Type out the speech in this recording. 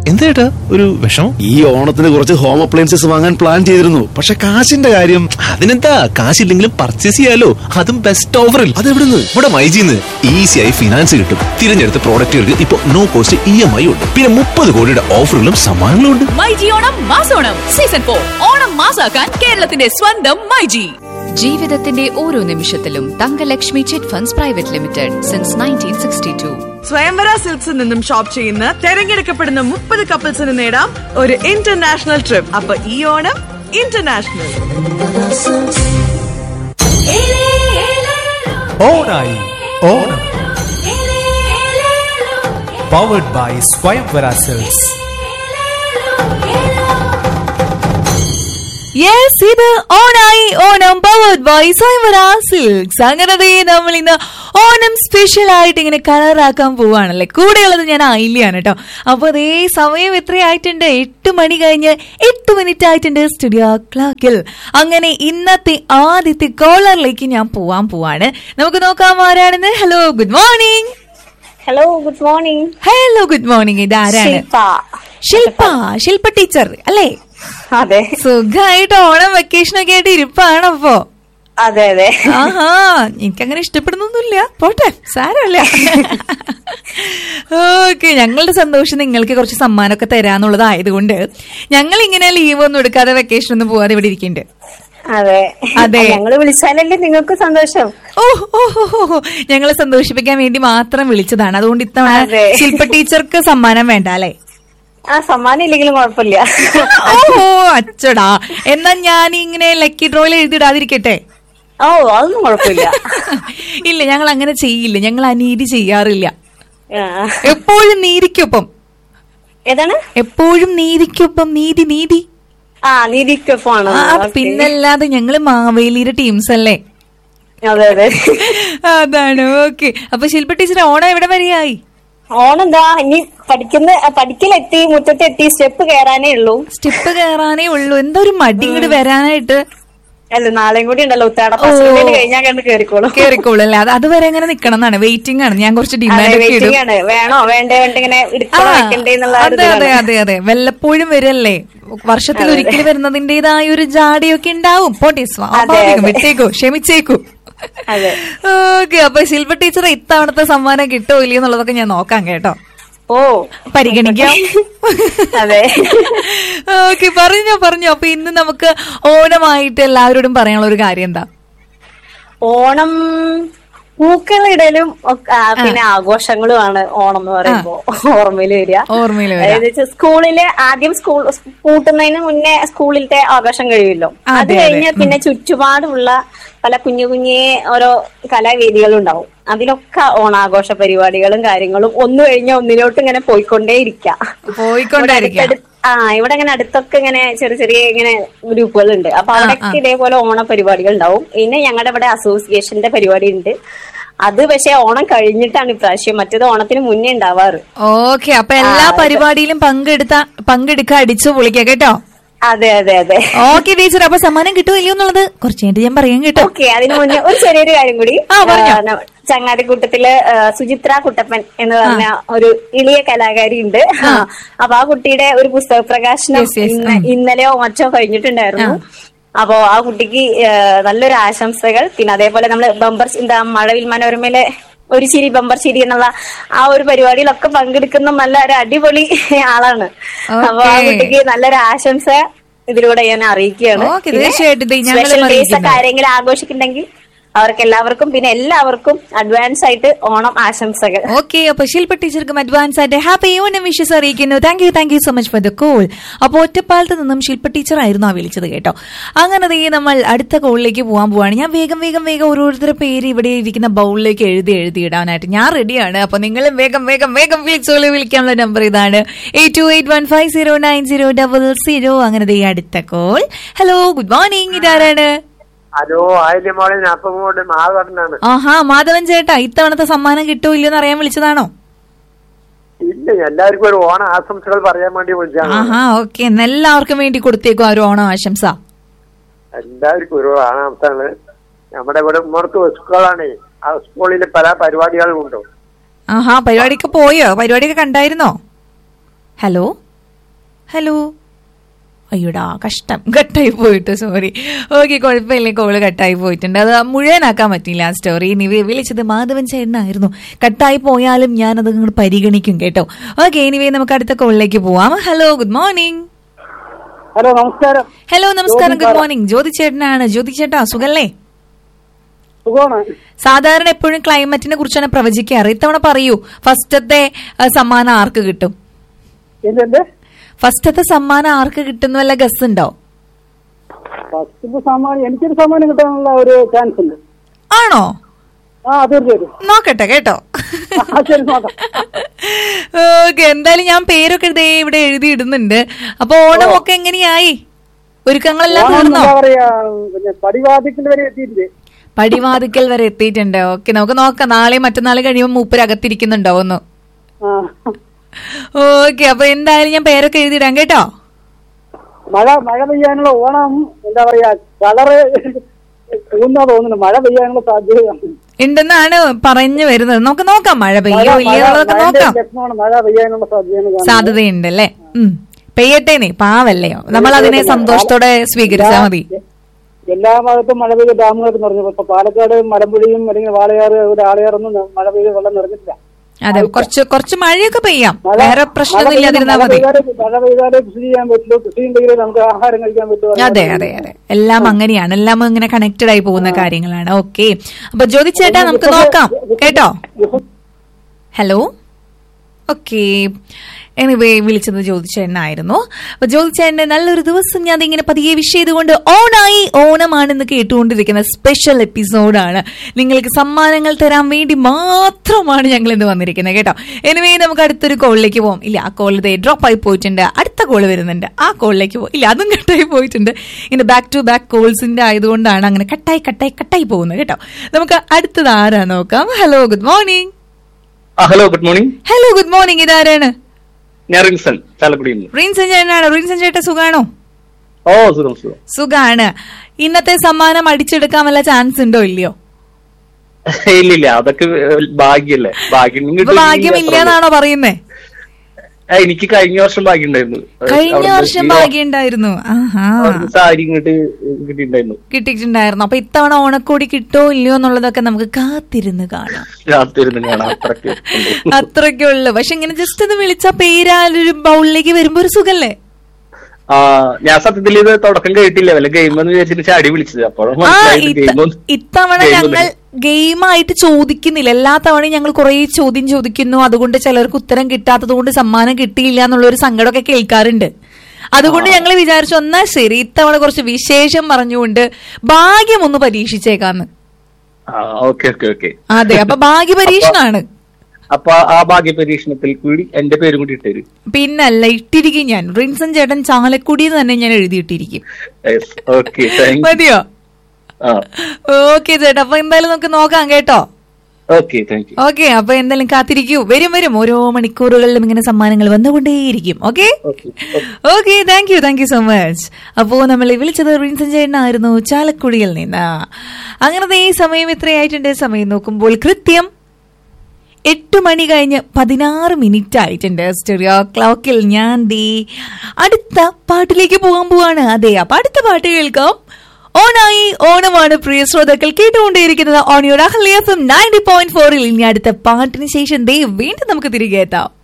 എന്താ ഒരു വിഷമം ഈ ഓണത്തിന് കുറച്ച് ഹോം അപ്ലയൻസസ് വാങ്ങാൻ പ്ലാൻ ചെയ്തിരുന്നു പക്ഷെ കാശിന്റെ കാര്യം അതിനെന്താ കാശില്ലെങ്കിലും പർച്ചേസ് ചെയ്യാലോ അതും ബെസ്റ്റ് ഓഫറിൽ അതെവിടുന്ന് ഇവിടെ മൈജിന്ന് ഈസിയായി ഫിനാൻസ് കിട്ടും തിരഞ്ഞെടുത്ത പ്രോഡക്റ്റുകൾക്ക് ഇപ്പൊ no cost E M I ഉണ്ട് പിന്നെ മുപ്പത് കോടിയുടെ ഓഫറുകളും സമ്മാനങ്ങളും ഉണ്ട് മൈജി ഓണം മാസോണം സീസൺ ഫോർ ഓണം മാസാക്കാൻ കേരളത്തിന്റെ സ്വന്തം മൈജി ജീവിതത്തിന്റെ ഓരോ നിമിഷത്തിലും Thangalakshmi chit funds private limited since nineteen sixty two Swayamvara സിൽക്സിൽ നിന്നും ഷോപ്പ് ചെയ്യുന്ന തെരഞ്ഞെടുക്കപ്പെടുന്ന മുപ്പത് കപ്പിൾസിന് നേടാം ഒരു ഇന്റർനാഷണൽ ട്രിപ്പ് അപ്പൊ ഈ ഓണം ഇന്റർനാഷണൽ ഓണായി Onam powered by Swayamvara silks yes ഇത് ഓണായി Onam powered by Swayamvara silks അങ്ങനെ ദേ നമ്മൾ ഇന്ന് ഓണം സ്പെഷ്യൽ ആയിട്ട് ഇങ്ങനെ കളറാക്കാൻ പോവാണല്ലേ കൂടെയുള്ളത് ഞാൻ ആയില്ലാണ് കേട്ടോ അപ്പൊ അതേ സമയം എത്രയായിട്ടുണ്ട് എട്ട് മണി കഴിഞ്ഞ് എട്ട് മിനിറ്റ് ആയിട്ടുണ്ട് സ്റ്റുഡിയോ ക്ലാക്കിൽ അങ്ങനെ ഇന്നത്തെ ആദ്യത്തെ കോളറിലേക്ക് ഞാൻ പോവാൻ പോവാണ് നമുക്ക് നോക്കാം ആരാണെന്ന് hello good morning hello good morning hello good morning ഇത് ആരാണ് ശില്പ ശില്പ ടീച്ചർ അല്ലേ അതെ സുഖമായിട്ട് ഓണം വെക്കേഷൻ ഒക്കെ ആയിട്ട് ഇരിപ്പാണപ്പോ അതെ അതെ ആഹാ എനിക്കങ്ങനെ ഇഷ്ടപ്പെടുന്നൊന്നുമില്ല പോട്ടെ സാരമില്ല ഓക്കെ ഞങ്ങളുടെ സന്തോഷം നിങ്ങൾക്ക് കുറച്ച് സമ്മാനമൊക്കെ തരാന്നുള്ളതായതുകൊണ്ട് ഞങ്ങൾ ഇങ്ങനെ ലീവ് ഒന്നും എടുക്കാതെ വെക്കേഷൻ ഒന്നും പോവാതെ ഇവിടെ ഇരിക്കുന്നുണ്ട് അതെ അതെ. ഞങ്ങള് വിളിച്ചാലല്ലേ നിങ്ങൾക്ക് സന്തോഷം ഓ ഓ ഓ, ഓ, ഓ. ഞങ്ങളെ സന്തോഷിപ്പിക്കാൻ വേണ്ടി മാത്രം വിളിച്ചതാണ് അതുകൊണ്ട് ഇത്തവണ അതെ. ശില്പ ടീച്ചർക്ക് സമ്മാനം വേണ്ട അല്ലേ ആ സമ്മാനം ഇല്ലെങ്കിലും കുഴപ്പമില്ല ഓ അച്ചടാ എന്നാ ഞാൻ ഇങ്ങനെ ലക്കി ഡ്രോയിൽ എഴുതിയിടാതിരിക്കട്ടെ ഓ അതൊന്നും കുഴപ്പമില്ല ഇല്ല ഞങ്ങൾ അങ്ങനെ ചെയ്യില്ല ഞങ്ങൾ അനീതി ചെയ്യാറില്ല ആ. എപ്പോഴും നീതിക്കൊപ്പം ഏതാണ് എപ്പോഴും നീതിക്കൊപ്പം നീതി നീതി ആ നീതിക്കൊപ്പമാണ് ആ ഓക്കേ. പിന്നല്ലാതെ ഞങ്ങള് മാവേലിയുടെ ടീംസ് അല്ലേ അതെ അതെ അതാണ് ഓക്കെ അപ്പൊ ശില്പ ടീച്ചർ ഓണം എവിടെ വരെയായി ഓണെന്താ ഇനി പഠിക്കുന്ന പഠിക്കലെത്തി മുറ്റത്തെത്തി സ്റ്റെപ്പ് കയറാനേ ഉള്ളൂ സ്റ്റെപ്പ് കയറാനേ ഉള്ളൂ എന്താ ഒരു മടി ഇങ്ങോട്ട് വരാനായിട്ട് അല്ല നാളെയും കൂടി ഉണ്ടല്ലോ ഉത്താട ഫസ്റ്റ് കഴിഞ്ഞാൽ കണ്ട് കയറിക്കോളും കേറിക്കോളൂ അല്ലേ അത് അതുവരെ അങ്ങനെ നിക്കണം എന്നാണ് വെയിറ്റിംഗ് ആണ് ഞാൻ കുറച്ച് അതെ ഡിമാൻഡ് ഒക്കെ ഇടും വെയിറ്റിംഗ് ആണ് വേണോ വേണ്ടേ വേണ്ട ഇങ്ങനെ ആ, എടുക്കണോ വെക്കണ്ടേ എന്നുള്ള ആ ഒരു അതെ അതെ ഇതിലാണ്. അതെ അതെ വല്ലപ്പോഴും വരല്ലേ വർഷത്തിൽ ഒരിക്കൽ വരുന്നതിന്റേതായ ഒരു ജാടിയൊക്കെ ഉണ്ടാവും പോട്ടെ സ്വാഭാവികം അതെ. വിട്ടേക്കോ ക്ഷമിച്ചേക്കൂ അതെ ഓക്കെ അപ്പൊ ശില്പ ടീച്ചർ ഇത്തവണത്തെ സമ്മാനം കിട്ടോ ഇല്ലയോ എന്നുള്ളതൊക്കെ ഞാൻ നോക്കാം കേട്ടോ ഓ പരിഗണിക്കാം അതെ ഓക്കെ പറഞ്ഞോ പറഞ്ഞോ അപ്പൊ ഇന്ന് നമുക്ക് ഓണമായിട്ട് എല്ലാവരോടും പറയാനുള്ള ഒരു കാര്യം എന്താ ഓണം പൂക്കളിടലും ഒക്കെ- ആ, പിന്നെ ആഘോഷങ്ങളുമാണ് ഓണം എന്ന് പറയുമ്പോ ഓർമ്മയിൽ വരിക ഓർമ്മയിൽ വരിക. അതായത് വെച്ചാ സ്കൂളില് ആദ്യം സ്കൂൾ പൂട്ടുന്നതിന് മുന്നേ സ്കൂളിലത്തെ ആഘോഷം കഴിയുമല്ലോ അതെ, അത് അതെ. കഴിഞ്ഞ് പിന്നെ ചുറ്റുപാടുമുള്ള പല കുഞ്ഞു കുഞ്ഞേ ഓരോ കലാവേദികളും ഉണ്ടാവും അതിലൊക്കെ ഓണാഘോഷ പരിപാടികളും കാര്യങ്ങളും ഒന്ന് കഴിഞ്ഞ ഒന്നിലോട്ട് ഇങ്ങനെ പോയിക്കൊണ്ടേ ഇരിക്കാം പോയിക്കൊണ്ടിരിക്കാം ആ ഇവിടെ ഇങ്ങനെ അടുത്തൊക്കെ ഇങ്ങനെ ചെറിയ ചെറിയ ഇങ്ങനെ ഗ്രൂപ്പുകളുണ്ട് അപ്പൊ അവിടെയൊക്കെ ഇതേപോലെ ഓണ പരിപാടികൾ ഉണ്ടാവും പിന്നെ ഞങ്ങളുടെ ഇവിടെ അസോസിയേഷന്റെ പരിപാടി ഉണ്ട് അത് പക്ഷെ ഓണം കഴിഞ്ഞിട്ടാണ് ഇപ്രാവശ്യം മറ്റേത് ഓണത്തിന് മുന്നേ ഉണ്ടാവാറ് ഓക്കെ അപ്പൊ എല്ലാ പരിപാടിയിലും പങ്കെടുത്ത പങ്കെടുക്കുക അടിച്ചു പൊളിക്കാം കേട്ടോ അതെ അതെ അതെ ഓക്കെ ടീച്ചർ അപ്പൊ സമ്മാനം കിട്ടുമോ ഇല്ലയോ എന്നുള്ളത് കുറച്ച് കഴിഞ്ഞിട്ട് ഞാൻ പറയാം കേട്ടോ ഓക്കെ അതിനു മുന്നേ ഒരു ചെറിയൊരു കാര്യം കൂടി ആ, പറഞ്ഞോ. ആ, ന- ചങ്ങാതിക്കൂട്ടത്തില് ആ, സുചിത്ര കുട്ടപ്പൻ എന്ന് പറഞ്ഞ ഒരു ഇളിയ കലാകാരി ഉണ്ട് അപ്പൊ ആ കുട്ടിയുടെ ഒരു പുസ്തക പ്രകാശനം Yes, yes. ഇന്ന- ഇന്നലെയോ മറ്റോ കഴിഞ്ഞിട്ടുണ്ടായിരുന്നു അപ്പൊ ആ കുട്ടിക്ക് ആ, നല്ലൊരു ആശംസകൾ പിന്നെ അതേപോലെ നമ്മള് ബമ്പർ എന്താ മഴവിൽ മനോരമയിലെ ഒരു ചിരി ബമ്പർ ചിരി എന്നുള്ള ആ ഒരു പരിപാടിയിലൊക്കെ പങ്കെടുക്കുന്ന നല്ല ഒരു അടിപൊളി ആളാണ് അപ്പൊ ആ Okay. കുട്ടിക്ക് നല്ലൊരു ആശംസ ഇതിലൂടെ ഞാൻ അറിയിക്കുകയാണ് Okay, പിന്നെ തീർച്ചയായിട്ടും ഇത് ഞങ്ങളും special days ഒക്കെ അറിയിക്കുന്നു. ആരെങ്കിലും ആഘോഷിക്കുന്നുണ്ടെങ്കിൽ അവർക്ക് എല്ലാവർക്കും പിന്നെ എല്ലാവർക്കും അഡ്വാൻസ് ആയിട്ട് ഓണം ആശംസകൾ ഓക്കെ അപ്പൊ ശില്പ ടീച്ചർക്കും അഡ്വാൻസ് ആയിട്ട് ഹാപ്പി ഓണം വിഷസ് അറിയിക്കുന്നു thank you thank you so much for the call അപ്പോൾ ഒറ്റപ്പാലത്ത് നിന്നും ശില്പ ടീച്ചർ ആയിരുന്നു ആ വിളിച്ചത് കേട്ടോ അങ്ങനെ ദേ നമ്മൾ അടുത്ത കോളിലേക്ക് പോകാൻ പോവാണ് ഞാൻ വേഗം വേഗം വേഗം ഓരോരുത്തരുടെ പേര് ഇവിടെ ഇരിക്കുന്ന ബൗളിലേക്ക് എഴുതി എഴുതി ഇടാനായിട്ട് ഞാൻ റെഡിയാണ് അപ്പൊ നിങ്ങൾ വേഗം വേഗം വേഗം വിളിച്ചോളൂ വിളിക്കാനുള്ള നമ്പർ ഇതാണ് eight two eight one five zero nine zero double zero അങ്ങനെ ദേ അടുത്ത കോൾ ഹലോ ഗുഡ് മോർണിംഗ് ഇതാരാണ് ഹലോ ആയിരം മോളെ ഞാൻ അപ്പം കൊണ്ട് മാധവനാണ് ആഹാ മാധവൻ ചേട്ടാ ഇത്തവണത്തെ സമ്മാനം കിട്ടുമോ ഇല്ലയോ എന്ന് അറിയാൻ വിളിച്ചതാണോ ഇല്ല എല്ലാവർക്കും ഒരു ഓണ ആശംസകൾ പറയാൻ വേണ്ടി വിളിച്ചാണ് ആഹാ ഓക്കെ എല്ലാവർക്കും വേണ്ടി കൊടുത്തേക്കും ആ ഒരു ഓണം ആശംസ എല്ലാവർക്കും ഒരു ഓണാംശമാണ് നമ്മുടെ ഇവിടെ ഉമ്മർക്ക് സ്കൂളാണ് ആ സ്കൂളിൽ പല പരിപാടികളും ഉണ്ട് ആഹാ പരിപാടിക്ക് പോയോ പരിപാടിയൊക്കെ കണ്ടായിരുന്നോ ഹലോ ഹലോ അയ്യോടാ കഷ്ടം കട്ടായി പോയിട്ട് സോറി ഓക്കെ കുഴപ്പമില്ല കോള് കട്ടായി പോയിട്ടുണ്ട് അത് മുഴുവനാക്കാൻ പറ്റില്ല ആ സ്റ്റോറി ഇനി വി- വിളിച്ചത് മാധവൻ ചേട്ടനായിരുന്നു കട്ടായി പോയാലും ഞാൻ അത് നിങ്ങൾ പരിഗണിക്കും കേട്ടോ ഓക്കെ എനിവേ നമുക്ക് അടുത്ത കോളിലേക്ക് പോവാം ഹലോ ഗുഡ് മോർണിംഗ് ഹലോ നമസ്കാരം ഹലോ നമസ്കാരം ഗുഡ് മോർണിംഗ് ജ്യോതി ചേട്ടനാണ് ജ്യോതി ചേട്ടാ സുഖല്ലേ സുഖമാണ് സാധാരണ എപ്പോഴും ക്ലൈമറ്റിനെ കുറിച്ചാണ് പ്രവചിക്കാറ് ഇത്തവണ പറയൂ ഫസ്റ്റത്തെ ആ, സമ്മാനം ആർക്ക് കിട്ടും എന്തെന്ത് ഫസ്റ്റത്തെ സമ്മാനം ആർക്ക് കിട്ടുന്ന വല്ല ഗസ് ഉണ്ടോ ഫസ്റ്റ് സമ്മാനം എനിക്കൊരു സമ്മാനം കിട്ടാനുള്ള ഒരു ചാൻസ് ഉണ്ട് ആണോ ആ തീർച്ചയായിട്ടും നോക്കട്ടെ കേട്ടോ ആ, ശരി നോക്കാം ഓക്കെ എന്തായാലും ഞാൻ പേരൊക്കെ ദേ ഇവിടെ എഴുതി ഇടുന്നുണ്ട് അപ്പൊ ഓണമൊക്കെ എങ്ങനെയായി ഒരുക്കങ്ങളെല്ലാം ഓണം തീർന്നോ എന്താ പറയാ പിന്നെ പടിവാദിക്കൽ വരെ എത്തിയിട്ടില്ലേ പടിവാതിക്കൽ വരെ എത്തിയിട്ടുണ്ട് ഓക്കെ നമുക്ക് നോക്കാം നാളെ മറ്റന്നാൾ കഴിയുമ്പോൾ മൂപ്പര് അകത്തിരിക്കുന്നുണ്ടോ ഒന്ന് ആ ഓക്കെ അപ്പൊ എന്തായാലും ഞാൻ പേരൊക്കെ എഴുതിയിടാം കേട്ടോ മഴ മഴ പെയ്യാനുള്ള ഓണം എന്താ പറയാ കളറ് പോകുന്ന തോന്നുന്നു മഴ പെയ്യാനുള്ള സാധ്യതയാണ് ഉണ്ടെന്നാണ് പറഞ്ഞു വരുന്നത് നമുക്ക് നോക്കാം മഴ മഴ പെയ്യോ ഇല്ലയോ എന്നുള്ളതൊക്കെ മഴ നോക്കാം ലക്ഷണമാണ് മഴ പെയ്യാനുള്ള സാധ്യതയാണ് കാണുന്നത്. സാധ്യതയുണ്ട് അല്ലേ ഉം പെയ്യട്ടേനെ പാവല്ലയോ നമ്മൾ അതിനെ സന്തോഷത്തോടെ സ്വീകരിച്ചാൽ മതി എല്ലാ ഭാഗത്തും മഴ പെയ്ത ഡാമുകളൊക്കെ നിറഞ്ഞു ഇപ്പൊ പാലക്കാട് മലമ്പുഴയും അല്ലെങ്കിൽ വാളയാറ് ഒരു ആളയാറൊന്നും മഴ പെയ്ത് വെള്ളം നിറഞ്ഞിട്ടില്ല അതെ കുറച്ച് കുറച്ച് മഴയൊക്കെ പെയ്യാം മഴ വേറെ മഴ പ്രശ്നമില്ലാതിരുന്നാ പെയ്താലേ- മതി മഴ പെയ്താലേ മഴ പെയ്താലേ കൃഷി ചെയ്യാൻ പറ്റുള്ളൂ കൃഷി ഉണ്ടെങ്കിലേ നമുക്ക് ആഹാരം കഴിക്കാൻ പറ്റുള്ളൂ അതെ അതെ അതെ എല്ലാം അങ്ങനെയാണ് എല്ലാം ഇങ്ങനെ കണക്റ്റഡ് ആയി പോകുന്ന കാര്യങ്ങളാണ് ഓക്കെ അപ്പൊ ജ്യോതി ചേട്ടാ നമുക്ക് നോക്കാം കേട്ടോ ഹലോ ഓക്കെ എനിവേ വിളിച്ചത് ജ്യോതിച്ചേട്ടനായിരുന്നു അപ്പൊ ജ്യോതിച്ചേട്ടന്റെ നല്ലൊരു ദിവസം ഞാൻ ഇങ്ങനെ പതിയെ വിഷ് ചെയ്തുകൊണ്ട് ഓണായി ഓണമാണെന്ന് കേട്ടുകൊണ്ടിരിക്കുന്ന സ്പെഷ്യൽ എപ്പിസോഡാണ് നിങ്ങൾക്ക് സമ്മാനങ്ങൾ തരാൻ വേണ്ടി മാത്രമാണ് ഞങ്ങൾ ഇന്ന് വന്നിരിക്കുന്നത് കേട്ടോ എനിവേ നമുക്ക് അടുത്തൊരു കോളിലേക്ക് പോകാം ഇല്ല ആ കോൾ ഇതേ ഡ്രോപ്പ് ആയി പോയിട്ടുണ്ട് അടുത്ത കോൾ വരുന്നുണ്ട് ആ കോളിലേക്ക് പോകും ഇല്ല അതും കട്ടായി പോയിട്ടുണ്ട് ഇങ്ങനെ ബാക്ക് ടു ബാക്ക് കോൾസിന്റെ ആയതുകൊണ്ടാണ് അങ്ങനെ കട്ടായി കട്ടായി കട്ടായി പോകുന്നത് കേട്ടോ നമുക്ക് അടുത്തത് ആരാ നോക്കാം hello good morning hello good morning hello good morning ഇതാരാണ് ഞാൻ റിൻസൺ ചാലക്കുടിയിൽ നിന്ന് റിൻസൻ ചേട്ടനാണോ റിൻസൻ ചേട്ടൻ സുഖാണോ ഓ സുഖം സുഖം സുഖാണ് ഇന്നത്തെ സമ്മാനം അടിച്ചെടുക്കാൻ വല്ല ചാൻസ് ഉണ്ടോ ഇല്ലയോ ഇല്ലില്ല അതൊക്കെ ഭാഗ്യല്ലേ ഭാഗ്യം ഇപ്പൊ കിട്ടുമെങ്കിൽ ഭാഗ്യം അത്രേ ഇല്ലെന്നാണോ പറയുന്നേ ഉള്ളൂ. ആ, എനിക്ക് കഴിഞ്ഞ വർഷം ഭാഗ്യം ഉണ്ടായിരുന്നു കഴിഞ്ഞ അവിടുന്ന് വർഷം ഈ ഭാഗ്യം ഉണ്ടായിരുന്നു ആഹാ അവിടുന്ന് സാരി ഇങ്ങോട്ട് കിട്ടിയിട്ടുണ്ടായിരുന്നു കിട്ടിയിട്ടുണ്ടായിരുന്നു അപ്പൊ ഇത്തവണ ഓണക്കോടി കിട്ടോ ഇല്ലയോ എന്നുള്ളതൊക്കെ നമുക്ക് കാത്തിരുന്ന് കാണാം രാത്രി ഇരുന്ന് കാണാം അത്രയ്ക്ക് ഉണ്ട്. അത്രയ്ക്കുള്ളു പക്ഷെ ഇങ്ങനെ ജസ്റ്റ് ഒന്ന് വിളിച്ച പേരാലൊരു ബൗളിലേക്ക് വരുമ്പോ ഒരു സുഖല്ലേ ആ ഞാൻ സത്യത്തിൽ ഇത് തുടക്കം കേട്ടില്ല വല്ല ഗെയിം എന്ന് വിചാരിച്ചിട്ട് ചാടി വിളിച്ചത് അപ്പോഴും ആ മനസ്സിലായത് ഇത്ത- ഗെയിം ഇത്തവണ ഞങ്ങൾ ഗെയിമായിട്ട് ചോദിക്കുന്നില്ല എല്ലാ തവണയും ഞങ്ങൾ കുറെ ചോദ്യം ചോദിക്കുന്നു അതുകൊണ്ട് ചിലർക്ക് ഉത്തരം കിട്ടാത്തത് കൊണ്ട് സമ്മാനം കിട്ടിയില്ല എന്നുള്ള ഒരു സങ്കടമൊക്കെ കേൾക്കാറുണ്ട് അതുകൊണ്ട് ഞങ്ങൾ വിചാരിച്ചു എന്നാ ശരി ഇത്തവണ കുറച്ച് വിശേഷം പറഞ്ഞുകൊണ്ട് ഭാഗ്യം ഒന്ന് പരീക്ഷിച്ചേക്കാന്ന് ആ ഓക്കെ ഓക്കെ ഓക്കെ അതെ അപ്പൊ ഭാഗ്യ പരീക്ഷണാണ് അപ്പൊ ആ ഭാഗ്യ പരീക്ഷണത്തിൽ കൂടി എന്റെ പേരും കൂടി ഇട്ടേര് പിന്നല്ല ഇട്ടിരിക്കും ഞാൻ റിൻസൺ ചേട്ടൻ ചാലക്കുടി എന്ന് തന്നെ ഞാൻ എഴുതിയിട്ടിരിക്കും ഓക്കെ താങ്ക് മതിയോ ആ ഓക്കെ ചേട്ടാ അപ്പൊ എന്തായാലും നമുക്ക് നോക്കാം കേട്ടോ ഓക്കെ താങ്ക് യു ഓക്കെ അപ്പൊ എന്തായാലും കാത്തിരിക്കൂ വരും വരും ഓരോ മണിക്കൂറുകളിലും ഇങ്ങനെ സമ്മാനങ്ങൾ വന്നുകൊണ്ടേയിരിക്കും okay okay thank you thank you so much അപ്പോ നമ്മൾ വിളിച്ചത് റിൻസൻ ചേട്ടനായിരുന്നു ചാലക്കുടിയിൽ നിന്ന് അങ്ങനത്തെ ഈ സമയം എത്രയായിട്ടുണ്ട് സമയം നോക്കുമ്പോൾ കൃത്യം എട്ട് മണി കഴിഞ്ഞ് പതിനാറ് മിനിറ്റ് ആയിട്ടുണ്ട് സ്റ്റെറിയോ ക്ലോക്കിൽ ഞാൻ ദേ അടുത്ത പാട്ടിലേക്ക് പോകാൻ പോവാണ് അതെ അപ്പൊ അടുത്ത പാട്ട് കേൾക്കാം ഓണായി ഓണമാണ് പ്രിയ ശ്രോതാക്കൾ കേട്ടുകൊണ്ടേയിരിക്കുന്നത് ഓണിയോട് Ahalya F M ninety point ഫോറിൽ ഇനി അടുത്ത പാട്ടിന് ശേഷം ദേ വീണ്ടും നമുക്ക് തിരികെ എത്താം